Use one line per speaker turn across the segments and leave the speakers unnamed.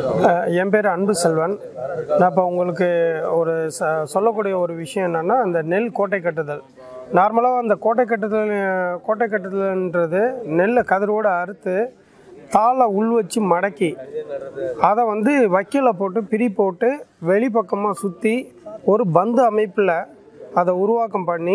அஹ் என் பேர் அன்பு செல்வன் நான் இப்போ உங்களுக்கு ஒரு ச சொல்லக்கூடிய ஒரு விஷயம் என்னென்னா அந்த நெல் கோட்டை கட்டுதல் நார்மலாக அந்த கோட்டை கட்டுதல் கோட்டை கட்டுதல்ன்றது நெல்லை கதிரோடு அறுத்து தாளை உள் வச்சு மடக்கி அதை வந்து வக்கீல போட்டு பிரி போட்டு வெளிப்பக்கமாக சுற்றி ஒரு பந்து அமைப்பில் அதை உருவாக்கம் பண்ணி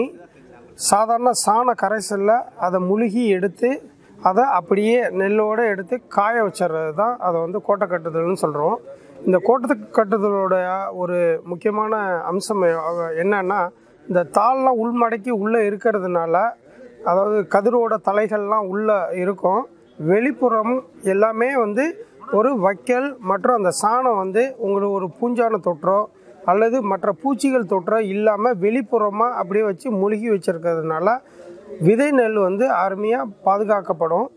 சாதாரண சாண கரைசலில் அதை முழுகி எடுத்து அதை அப்படியே நெல்லோடு எடுத்து காய வச்சிடுறது தான் அதை வந்து கோட்டை கட்டுதல்னு சொல்கிறோம் இந்த கோட்டை கட்டுதலோட ஒரு முக்கியமான அம்சம் என்னன்னா இந்த தாள்லாம் உள்மடக்கி உள்ளே இருக்கிறதுனால அதாவது கதிரோட தலைகள்லாம் உள்ளே இருக்கும் வெளிப்புறம் எல்லாமே வந்து ஒரு வைக்கல் மற்றும் அந்த சாணம் வந்து உங்களுக்கு ஒரு பூஞ்சான தொற்றோ அல்லது மற்ற பூச்சிகள் தொற்றோ இல்லாமல் வெளிப்புறமாக அப்படியே வச்சு முழுகி வச்சிருக்கிறதுனால விதை நெல் வந்து அருமையாக பாதுகாக்கப்படும்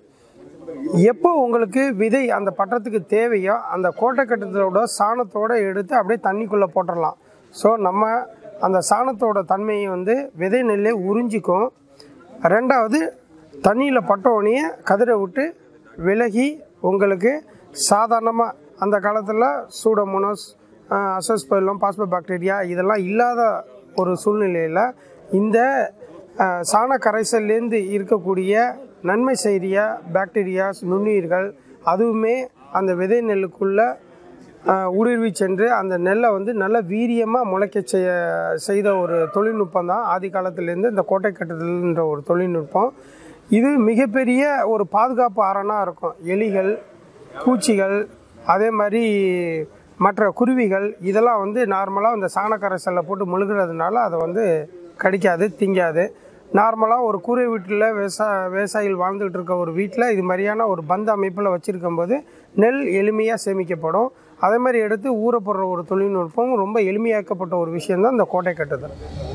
எப்போ உங்களுக்கு விதை அந்த பட்டத்துக்கு தேவையோ அந்த கோட்டை கட்டத்தோட சாணத்தோட எடுத்து அப்படியே தண்ணிக்குள்ளே போட்டுடலாம் ஸோ நம்ம அந்த சாணத்தோட தன்மையை வந்து விதை நெல்லே உறிஞ்சிக்கும் ரெண்டாவது தண்ணியில் பட்டோடனே கதிரை விட்டு விலகி உங்களுக்கு சாதாரணமாக அந்த காலத்தில் சூடோமோனஸ் அசஸ்பெல்லம் பாஸ்போ பாக்டீரியா இதெல்லாம் இல்லாத ஒரு சூழ்நிலையில் இந்த அஹ், சாண கரைசல்லேருந்து இருக்கக்கூடிய நன்மை செய்கிற பாக்டீரியாஸ் நுண்ணுயிர்கள் அதுவுமே அந்த விதை நெல்லுக்குள்ளே ஊடுருவி சென்று அந்த நெல்லை வந்து நல்ல வீரியமாக முளைக்க செய்ய செய்த ஒரு தொழில்நுட்பம் தான் ஆதி காலத்திலேருந்து இந்த கோட்டை கட்டுதல்ன்ற ஒரு தொழில்நுட்பம் இது மிகப்பெரிய ஒரு பாதுகாப்பு அரணாக இருக்கும் எலிகள் பூச்சிகள் அதே மாதிரி மற்ற குருவிகள் இதெல்லாம் வந்து நார்மலாக இந்த சாணக்கரைசலில் போட்டு முழுகிறதுனால அதை வந்து கடிக்காது திங்காது நார்மலாக ஒரு கூரை வீட்டில் விவசாய விவசாயிகள் வாழ்ந்துகிட்டு இருக்க ஒரு வீட்டில் இது மாதிரியான ஒரு பந்த அமைப்பில் வச்சுருக்கும் போது நெல் எளிமையாக சேமிக்கப்படும் அதே மாதிரி எடுத்து ஊற போடுற ஒரு தொழில்நுட்பம் ரொம்ப எளிமையாக்கப்பட்ட ஒரு விஷயம்தான் இந்த கோட்டை கட்டுதல்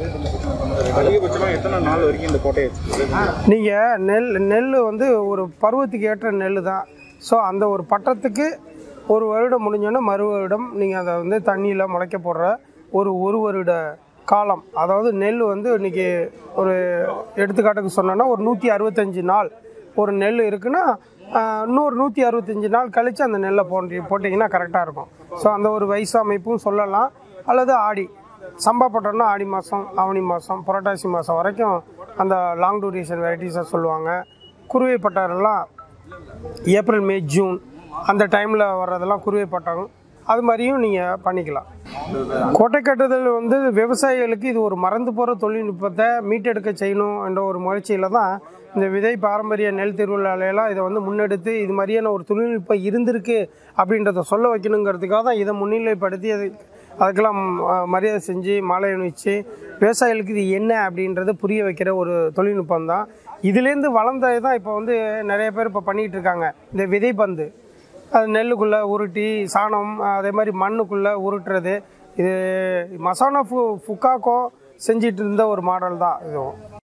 அதிகபட்சமாக எத்தனை நாள் வரைக்கும் இந்த கோட்டையை
நீங்கள் நெல் நெல் வந்து ஒரு பருவத்துக்கு ஏற்ற நெல் தான் ஸோ அந்த ஒரு பட்டத்துக்கு ஒரு வருடம் முடிஞ்சோன்னே மறு வருடம் நீங்கள் அதை வந்து தண்ணியில் முளைக்க போடுற ஒரு ஒரு வருட காலம் அதாவது நெல் வந்து இன்றைக்கி ஒரு எடுத்துக்காட்டுக்கு சொன்னோன்னா ஒரு நூற்றி அறுபத்தஞ்சு நாள் ஒரு நெல் இருக்குன்னா ஆஹ், இன்னொரு நூற்றி அறுபத்தஞ்சு நாள் கழித்து அந்த நெல்லை போட்டி போட்டிங்கன்னா கரெக்டாக இருக்கும் ஸோ அந்த ஒரு வயசு அமைப்பும் சொல்லலாம் அல்லது ஆடி சம்பா போட்டோம்னா ஆடி மாதம் ஆவணி மாதம் புரட்டாசி மாதம் வரைக்கும் அந்த லாங் டூரேஷன் வெரைட்டிஸாக சொல்லுவாங்க குருவை பட்டாரெல்லாம் ஏப்ரல் மே ஜூன் அந்த டைமில் வர்றதெல்லாம் குருவை பட்டம் அது மாதிரியும் நீங்கள் பண்ணிக்கலாம் கோட்டை கட்டுதல் வந்து விவசாயிகளுக்கு இது ஒரு மறந்து போகிற தொழில்நுட்பத்தை மீட்டெடுக்க செய்யணும் என்ற ஒரு முயற்சியில் தான் இந்த விதை பாரம்பரிய நெல் திருவிழாலையெல்லாம் இதை வந்து முன்னெடுத்து இது மாதிரியான ஒரு தொழில்நுட்பம் இருந்திருக்கு அப்படின்றத சொல்ல வைக்கணுங்கிறதுக்காக தான் இதை முன்னிலைப்படுத்தி அது அதுக்கெல்லாம் அஹ், மரியாதை செஞ்சு மாலை அணிவிச்சு விவசாயிகளுக்கு இது என்ன அப்படின்றத புரிய வைக்கிற ஒரு தொழில்நுட்பம் தான் இதுலேருந்து வளர்ந்தது தான் இப்போ வந்து நிறைய பேர் இப்போ பண்ணிகிட்டு இருக்காங்க இந்த விதைப்பந்து அது நெல்லுக்குள்ளே உருட்டி சாணம் அதே மாதிரி மண்ணுக்குள்ளே உருட்டுறது இது மசானா ஃபு ஃபுக்காக்கோ செஞ்சிட்டு இருந்த ஒரு மாடல் தான் இதுவும்